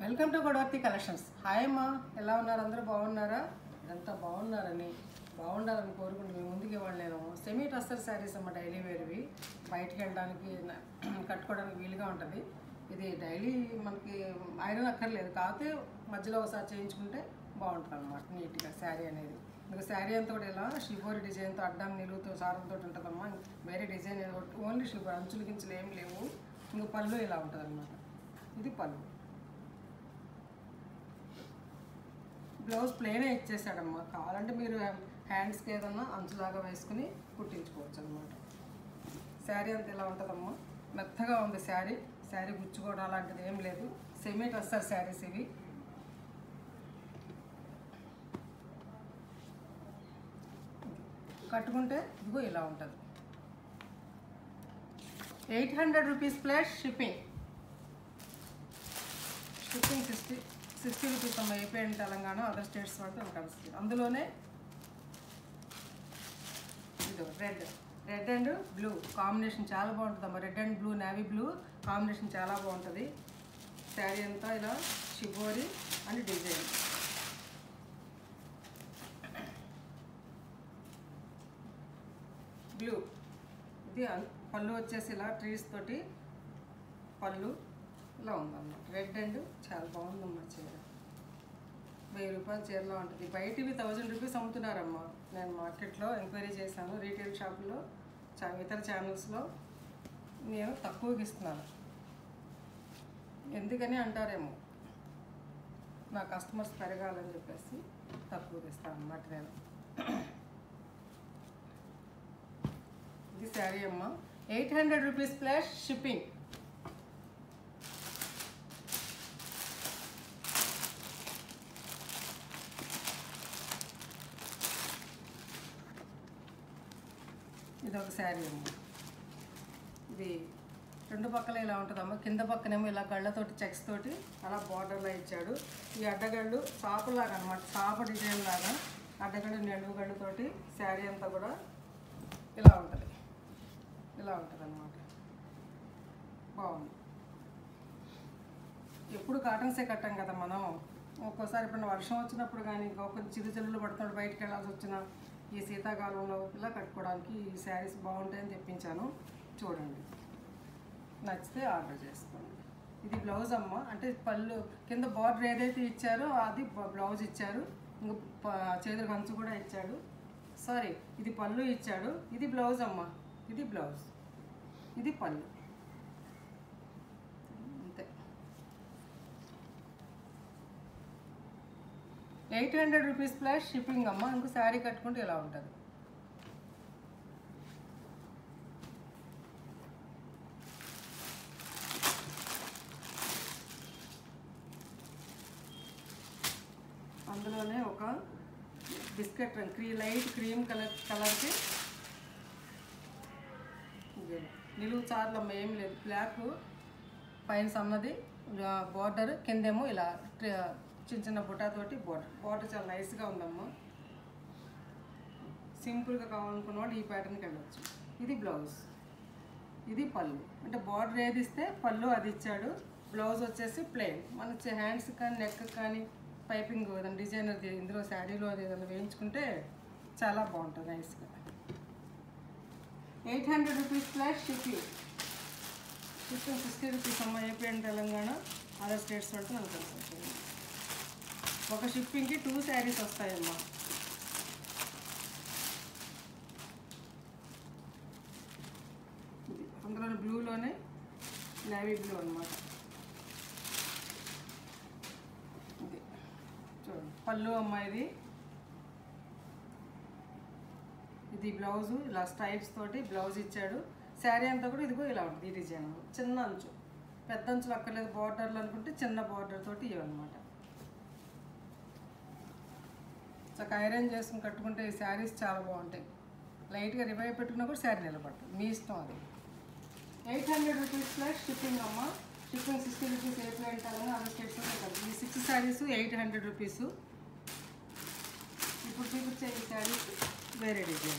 welcome to Godavarthi collections hi అమ్మా ఎలా ఉన్నారు అందరూ బాగున్నారా ఇదంతా బాగున్నారని బాగుండాలని కోరుకుంటూ మీ ముందుకి ఇవ్వాలి నేను సెమీ టస్టర్ శారీస్ అమ్మ డైలీ వేర్వి బయటికి వెళ్ళడానికి న- కట్టుకోవడానికి వీలుగా ఉంటుంది ఇది డైలీ మనకి ఐరన్ అక్కర్లేదు కాకపోతే మధ్యలో ఒకసారి చేయించుకుంటే బాగుంటుంది అనమాట నీట్గా శారీ అనేది ఇంకా శారీ అంతా కూడా ఇలా షిబోరి డిజైన్తో అడ్డం నిలువుతో సారంతో ఉంటుందమ్మా వేరే డిజైన్ ఓన్లీ షిబోరి అంచులు గించులు ఏం లేవు ఇంకా పళ్ళు ఇలా ఉంటుంది అనమాట ఇది పళ్ళు బ్లౌజ్ ప్లేనే ఇచ్చేసాడమ్మా కావాలంటే మీరు హ్యాండ్స్కి ఏదన్నా అంచులాగా వేసుకుని కుట్టించుకోవచ్చు అనమాట శారీ అంతా ఇలా ఉంటుందమ్మా మెత్తగా ఉంది శారీ శారీ గుచ్చుకోవడం అలాంటిది ఏం లేదు సెమీ టస్సర్ శారీస్ ఇవి కట్టుకుంటే ఇదిగో ఇలా ఉంటుంది eight hundred rupees plus shipping shipping sixty sixty rupees అమ్మ AP and Telangana other states పడితే మనకు కలుస్తుంది అందులోనే ఇది red red and blue combination చాలా బాగుంటుంది అమ్మ red and blue navy blue combination చాలా బాగుంటుంది శారీ అంతా ఇలా షిబోరి అండ్ డిజైన్ బ్లూ ఇది అన్- పళ్ళు వచ్చేసి ఇలా ట్రీస్ తోటి పళ్ళు ఇలా ఉందన్నమాట రెడ్ అండ్ చాలా బాగుందమ్మా చీర వెయ్యి రూపాయల చీరలో ఉంటుంది బయటివి థౌజండ్ రూపీస్ అమ్ముతున్నారమ్మా నేను మార్కెట్లో ఎంక్వైరీ చేశాను రీటైల్ షాపులో చా ఇతర ఛానల్స్లో నేను తక్కువకి ఇస్తున్నాను ఎందుకని అంటారేమో నా కస్టమర్స్ పెరగాలని చెప్పేసి తక్కువకి ఇస్తాను అన్నమాట నేను ఇది శారీ అమ్మ eight hundred rupees plus shipping ఇది ఒక శారీ అమ్మ ఇది రెండు పక్కల ఇలా ఉంటుందమ్మ కింద పక్కనేమో ఇలా గళ్ళతోటి చెక్స్ తోటి అలా బార్డర్లో ఇచ్చాడు ఈ అడ్డగళ్ళు చాపలాగా అనమాట చాప డిజైన్ లాగా అడ్డగళ్ళు నిలువు గళ్ళతోటి శారీ అంతా కూడా ఇలా ఉంటుంది ఇలా ఉంటుంది అనమాట బాగుంది ఎప్పుడు కాటన్సే కట్టాం కదా మనం ఒక్కోసారి ఇప్పుడు వర్షం వచ్చినప్పుడు కానీ ఇంకో కొంచెం చిరు చిరులు పడుతున్నాడు బయటికి వెళ్ళాల్సి వచ్చిన ఈ శీతాకాలంలో ఇలా కట్టుకోవడానికి ఈ శారీస్ బాగుంటాయని తెప్పించాను చూడండి నచ్చితే ఆర్డర్ చేసుకోండి ఇది బ్లౌజ్ అమ్మ అంటే పళ్ళు కింద బార్డర్ ఏదైతే ఇచ్చారో అది బ- బ్లౌజ్ ఇచ్చారు ఇంకా ప- చేతులకు అంచు కూడా ఇచ్చాడు సారీ ఇది పళ్ళు ఇచ్చాడు ఇది బ్లౌజ్ అమ్మ ఇది బ్లౌజ్ ఇది పళ్ళు అంతే eight hundred rupees plus shipping అమ్మ ఇంకో శారీ కట్టుకుంటే ఇలా ఉంటుంది అందులోనే ఒక బిస్కెట్ రంగు క్రీ లైట్ క్రీమ్ కలర్ కలర్కి ఇది నిలువు చార్లు అమ్మ ఏం లేదు బ్లాక్ పైన సన్నది బార్డర్ కిందేమో ఇలా ట్ర- చిన్న చిన్న బుటాతోటి బార్డర్ బార్డర్ చాలా నైస్గా ఉందమ్మా సింపుల్గా కావాలనుకున్న వాళ్ళు ఈ ప్యాటర్న్కి వెళ్ళవచ్చు ఇది బ్లౌజ్ ఇది పళ్ళు అంటే బార్డర్ ఏది ఇస్తే పళ్ళు అది ఇచ్చాడు బ్లౌజ్ వచ్చేసి ప్లెయిన్ మన హ్యాండ్స్ కానీ నెక్ కానీ పైపింగ్ ఏదైనా డిజైనర్ ఇందులో శారీలో అది ఏదైనా వేయించుకుంటే చాలా బాగుంటుంది నైస్గా eight hundred rupees plus shipping shipping sixty rupees అమ్మ AP and Telangana other states అంటే నాకు తెలుసు ఒక షిప్పింగ్కి టూ శారీస్ వస్తాయమ్మా ఇది అందులో బ్లూలోనే నేవీ బ్లూ అనమాట ఇది చూడండి పళ్ళు అమ్మాయిది ఇది బ్లౌజు ఇలా స్ట్రైప్స్ తోటి బ్లౌజ్ ఇచ్చాడు శారీ అంతా కూడా ఇదిగో ఇలా ఉంటుంది ఈ డిజైన్ చిన్న అంచు పెద్ద అంచులు అక్కర్లేదు బార్డర్లు అనుకుంటే చిన్న బార్డర్ తోటి ఇవన్నమాట చక్కగా ఐరన్ చేసుకుని కట్టుకుంటే ఈ శారీస్ చాలా బాగుంటాయి లైట్గా రివైవ్ పెట్టుకున్నా కూడా శారీ నిలబడుతుంది మీ ఇష్టం అది eight hundred rupees plus shipping అమ్మ షిప్పింగ్ సిక్స్టీ రూపీస్ ఏ ప్లేట్ అలాగే అదర్ స్టేట్స్ ఉంటుంది ఈ six saris eight hundred rupees ఇప్పుడు చూపించే ఈ శారీస్ వేరే డిజైన్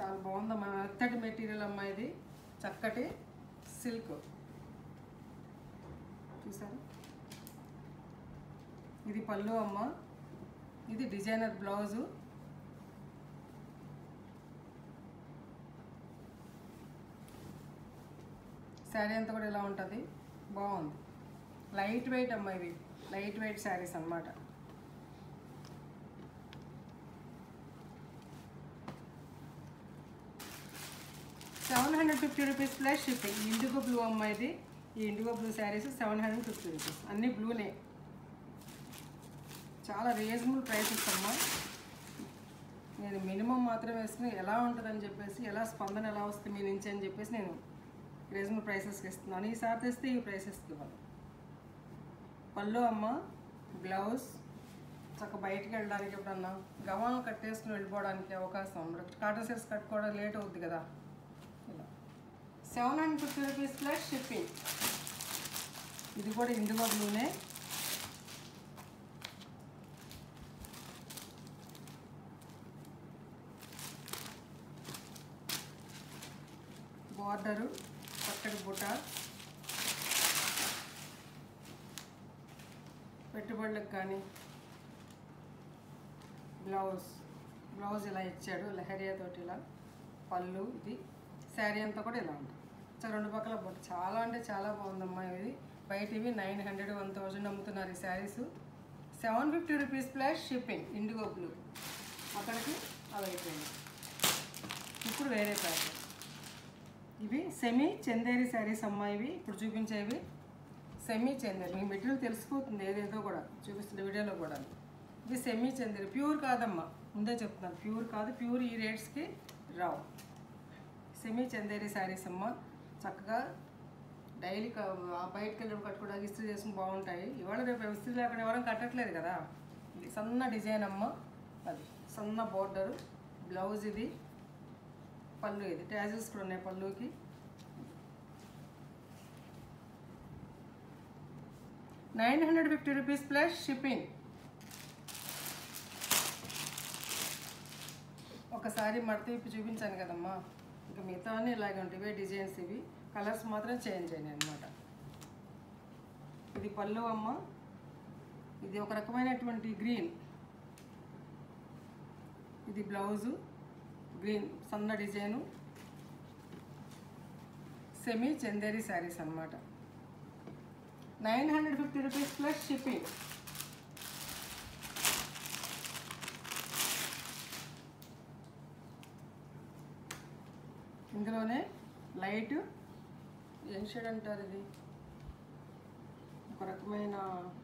చాలా బాగుందమ్మా మెత్తటి మెటీరియల్ అమ్మా ఇది చక్కటి సిల్క్ చూసారు ఇది పళ్ళు అమ్మ ఇది డిజైనర్ బ్లౌజు శారీ అంతా కూడా ఇలా ఉంటుంది బాగుంది లైట్ వెయిట్ అమ్మ ఇవి లైట్ వెయిట్ శారీస్ అన్నమాట seven hundred fifty rupees plus shipping indigo blue అమ్మ ఇది ఈ indigo blue saris seven hundred fifty rupees అన్నీ బ్లూనే చాలా రీజనబుల్ ప్రైసెస్ అమ్మా నేను మినిమం మాత్రం వేసుకుని ఎలా ఉంటుందని చెప్పేసి ఎలా స్పందన ఎలా వస్తుంది మీ నుంచి అని చెప్పేసి నేను రీజనబుల్ ప్రైసెస్కి ఇస్తున్నాను ఈసారి తెస్తే ఈ ప్రైసెస్కి ఇవ్వను పళ్ళు అమ్మ బ్లౌజ్ చక్క బయటికి వెళ్ళడానికి ఎప్పుడన్నా గవాన్ కట్టేసుకుని వెళ్ళిపోవడానికి అవకాశం ఉండదు కాటన్ సెట్స్ కట్టుకోవడం లేట్ అవుద్ది కదా ఇలా seven hundred fifty rupees plus shipping ఇది కూడా ఇండిగో బ్లూనే బార్డరు చక్కటి బుట్ట పెట్టుబడులకు కానీ బ్లౌజ్ బ్లౌజ్ ఇలా ఇచ్చాడు లహరియా తోటి ఇలా పళ్ళు ఇది శారీ అంతా కూడా ఇలా ఉంటుంది సో రెండు పక్కల బొట్టు చాలా అంటే చాలా బాగుందమ్మా ఇది బయట ఇవి నైన్ హండ్రెడ్ వన్ థౌజండ్ అమ్ముతున్నారు ఈ saris seven fifty rupees plus shipping indigo blue అక్కడికి అవి అయిపోయింది ఇప్పుడు వేరే ప్యాకెట్ ఇవి సెమీ చందేరి శారీస్ అమ్మా ఇవి ఇప్పుడు చూపించేవి సెమీ చందేరి మీ మెటీరియల్ తెలిసిపోతుంది ఏదేదో కూడా చూపిస్తున్న వీడియోలో కూడా ఇది సెమీ చందేరి ప్యూర్ కాదమ్మా ముందే చెప్తున్నాను ప్యూర్ కాదు ప్యూర్ ఈ రేట్స్కి రావు సెమీ చందేరి శారీస్ అమ్మ చక్కగా డైలీ క- ఆ బయటకు వెళ్ళి కట్టుకోవడానికి ఇస్త్రీ చేసుకుని బాగుంటాయి ఇవాళ రేపు ఇస్త్రీ లేకుండా ఎవరైనా కట్టట్లేదు కదా ఇది సన్న డిజైన్ అమ్మ అది సన్న బోర్డరు బ్లౌజ్ ఇది పళ్ళు ఇది ట్యాజెస్ కూడా ఉన్నాయి పళ్ళుకి nine hundred fifty rupees plus shipping ఒకసారి మడత ఇప్పి చూపించాను కదమ్మా ఇంకా మిగతా అన్నీ ఇలాగే ఉంటాయి ఇవే డిజైన్స్ ఇవి కలర్స్ మాత్రం చేంజ్ అయినాయి అనమాట ఇది పళ్ళు అమ్మ ఇది ఒక రకమైనటువంటి గ్రీన్ ఇది బ్లౌజు గ్రీన్ సన్న డిజైను సెమీ చందేరి శారీస్ అన్నమాట nine hundred fifty rupees plus shipping ఇందులోనే లైట్ ఏం షేడ్ అంటారు ఇది ఒక రకమైన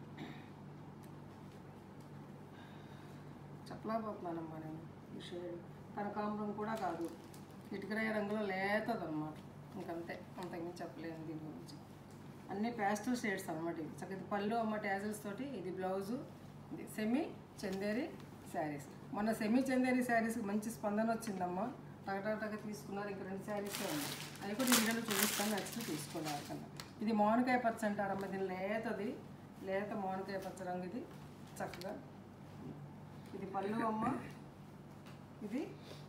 చెప్పలేకపోతున్నానమ్మా నేను ఈ షేడ్ కనకాంబరం కూడా కాదు ఇటుకరాయ రంగులో లేతదన్నమాట ఇంకంతే అంతకుమించి చెప్పలేను దీని గురించి అన్ని ప్యాస్టల్ షేడ్స్ అనమాట ఇవి చక్కగా ఇది పళ్ళు అమ్మ ట్యాజల్స్ తోటి ఇది బ్లౌజు ఇది సెమీ చందేరి శారీస్ మొన్న సెమీ చందేరి శారీస్కి మంచి స్పందన వచ్చిందమ్మా టగటగటగా తీసుకున్నారు ఇంక రెండు శారీసే ఉన్నాయి అవి కూడా ఇండియాలో చూపిస్తాను నెక్స్ట్ తీసుకున్నారు కన్నా ఇది మామిడికాయ పచ్చ అంటారమ్మ దీని లేతది లేత మామిడికాయ పచ్చ రంగు ఇది చక్కగా ఇది పళ్ళు అమ్మ ఇది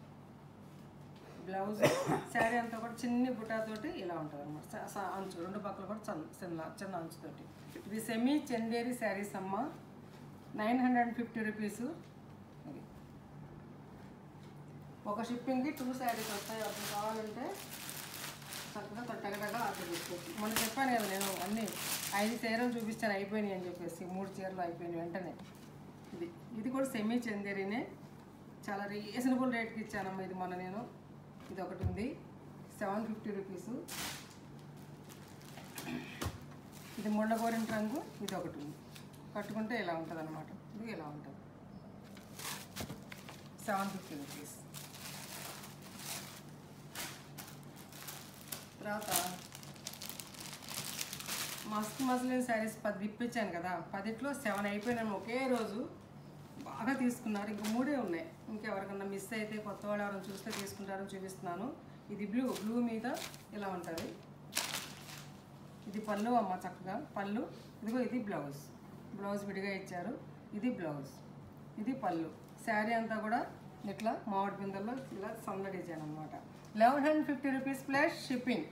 బ్లౌజ్ శారీ అంతా కూడా చిన్ని బుటాతోటి ఇలా ఉంటుంది అనమాట అంచు రెండు పక్కల కూడా చిన్న చిన్న చిన్న అంచుతోటి ఇది సెమీ చందేరి శారీస్ అమ్మ nine hundred and fifty rupees ఇది ఒక షిప్పింగ్కి టూ శారీస్ వస్తాయి అప్పుడు కావాలంటే చక్కగా తొట్టగడగా ఆర్డర్ చేసుకోవచ్చు మొన్న చెప్పాను కదా నేను అన్ని ఐదు చీరలు చూపించాను అయిపోయినాయి అని చెప్పేసి మూడు చీరలు అయిపోయినాయి వెంటనే ఇది ఇది కూడా సెమీ చందేరినే చాలా రీజనబుల్ రేట్కి ఇచ్చానమ్మా ఇది మొన్న నేను ఇది ఒకటి ఉంది సెవెన్ ఫిఫ్టీ రూపీస్ ఇది ముళ్ళగోరిన రంగు ఇది ఒకటి ఉంది కట్టుకుంటే ఇలా ఉంటుంది అనమాట ఇది ఇలా ఉంటుంది సెవెన్ ఫిఫ్టీ రూపీస్ తర్వాత మస్త్ మస్లిన్ శారీస్ పది విప్పించాను కదా పదిట్లో సెవెన్ అయిపోయినాను ఒకే రోజు బాగా తీసుకున్నారు ఇంక మూడే ఉన్నాయి ఇంకెవరికన్నా మిస్ అయితే కొత్త వాళ్ళు ఎవరైనా చూస్తే తీసుకుంటారని చూపిస్తున్నాను ఇది బ్లూ బ్లూ మీద ఇలా ఉంటుంది ఇది పళ్ళు అమ్మ చక్కగా పళ్ళు ఇదిగో ఇది బ్లౌజ్ బ్లౌజ్ విడిగా ఇచ్చారు ఇది బ్లౌజ్ ఇది పళ్ళు శారీ అంతా కూడా ఇట్లా మామిడి పిందెల్లో ఇలా సన్న డిజైన్ అనమాట eleven hundred fifty rupees plus shipping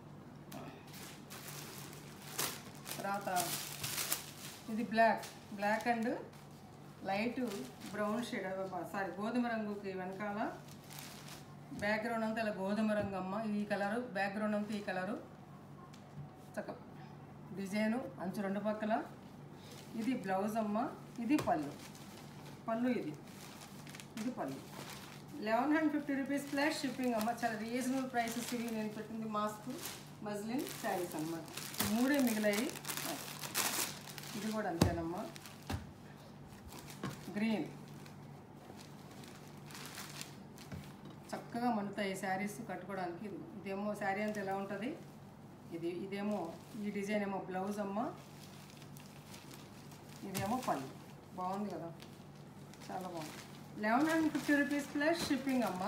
తర్వాత ఇది black black and light brown shade sorry గోధుమ రంగుకి వెనకాల బ్యాక్గ్రౌండ్ అంతా ఇలా గోధుమ రంగు అమ్మ ఈ కలరు బ్యాక్గ్రౌండ్ అంతా ఈ కలరు చక్క డిజైను అంచు రెండు పక్కల ఇది బ్లౌజ్ అమ్మ ఇది పళ్ళు పళ్ళు ఇది ఇది పళ్ళు eleven hundred fifty rupees plus shipping అమ్మ చాలా రీజనబుల్ ప్రైసెస్ ఇవి నేను పెట్టింది మాస్క్ మజ్లిన్ శారీస్ అన్నమాట మూడే మిగిలాయి ఇది కూడా అంతేనమ్మా గ్రీన్ చక్కగా మండుతాయి ఈ శారీస్ కట్టుకోవడానికి ఇది ఇదేమో శారీ అంతా ఎలా ఉంటుంది ఇది ఇదేమో ఈ డిజైన్ ఏమో బ్లౌజ్ అమ్మ ఇదేమో పళ్ళు బాగుంది కదా చాలా బాగుంది eleven hundred fifty rupees plus shipping అమ్మ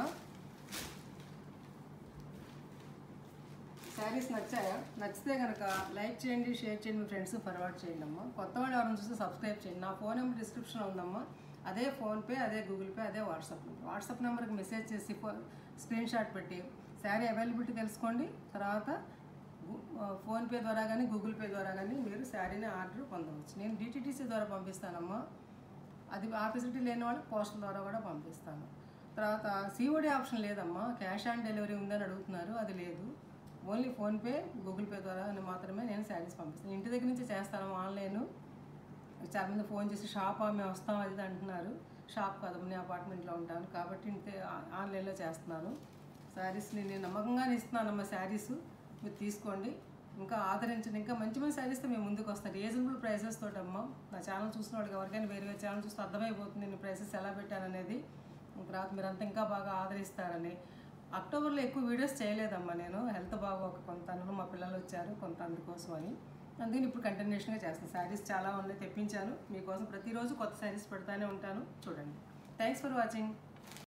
శారీస్ నచ్చాయా నచ్చితే కనుక లైక్ చేయండి షేర్ చేయండి మీ ఫ్రెండ్స్ ఫార్వర్డ్ చేయండి అమ్మా కొత్త వాళ్ళు ఎవరైనా చూస్తే సబ్స్క్రైబ్ చేయండి నా ఫోన్ నెంబర్ డిస్క్రిప్షన్లో ఉందమ్మా అదే ఫోన్పే అదే గూగుల్ పే అదే వాట్సాప్ నెంబర్ వాట్సాప్ నెంబర్కి మెసేజ్ చేసి స్క్రీన్ షాట్ పెట్టి శారీ అవైలబిలిటీ తెలుసుకోండి తర్వాత గు- ఆ, ఫోన్పే ద్వారా కానీ గూగుల్ పే ద్వారా కానీ మీరు శారీని ఆర్డర్ పొందవచ్చు నేను డిటీటీసీ ద్వారా పంపిస్తానమ్మా అది ఆ ఫెసిలిటీ లేని వాళ్ళకి పోస్టల్ ద్వారా కూడా పంపిస్తాను తర్వాత సిఓడి ఆప్షన్ లేదమ్మా క్యాష్ ఆన్ డెలివరీ ఉందని అడుగుతున్నారు అది లేదు ఓన్లీ ఫోన్పే గూగుల్ పే ద్వారా మాత్రమే నేను శారీస్ పంపిస్తాను ఇంటి దగ్గర నుంచి చేస్తాను ఆన్లైన్ చాలా మంది ఫోన్ చేసి షాప్ మేము వస్తాం అది ఇది అంటున్నారు షాప్ కాదు నేను అపార్ట్మెంట్లో ఉంటాను కాబట్టి ఇంతే ఆ- ఆన్లైన్లో చేస్తున్నాను శారీస్ని నేను నమ్మకంగానే ఇస్తున్నానమ్మా శారీస్ మీరు తీసుకోండి ఇంకా ఆదరించండి ఇంకా మంచి మంచి శారీస్తో మేము ముందుకు వస్తాం రీజనబుల్ ప్రైసెస్ తోటి అమ్మ నా ఛానల్ చూసిన వాళ్ళకి ఎవరికైనా వేరే వేరే ఛానల్ చూస్తే అర్థమైపోతుంది నేను ప్రైసెస్ ఎలా పెట్టాననేది తర్వాత మీరంతా ఇంకా బాగా ఆదరిస్తారని అక్టోబర్లో ఎక్కువ వీడియోస్ చేయలేదమ్మా నేను హెల్త్ బాగోక కొంత అందులో మా పిల్లలు వచ్చారు కొంత అందుకోసం అని అందుకని ఇప్పుడు కంటిన్యూషన్గా చేస్తాను శారీస్ చాలా ఉన్నాయి తెప్పించాను మీకోసం ప్రతిరోజు కొత్త శారీస్ పెడతానే ఉంటాను చూడండి థ్యాంక్స్ ఫర్ వాచింగ్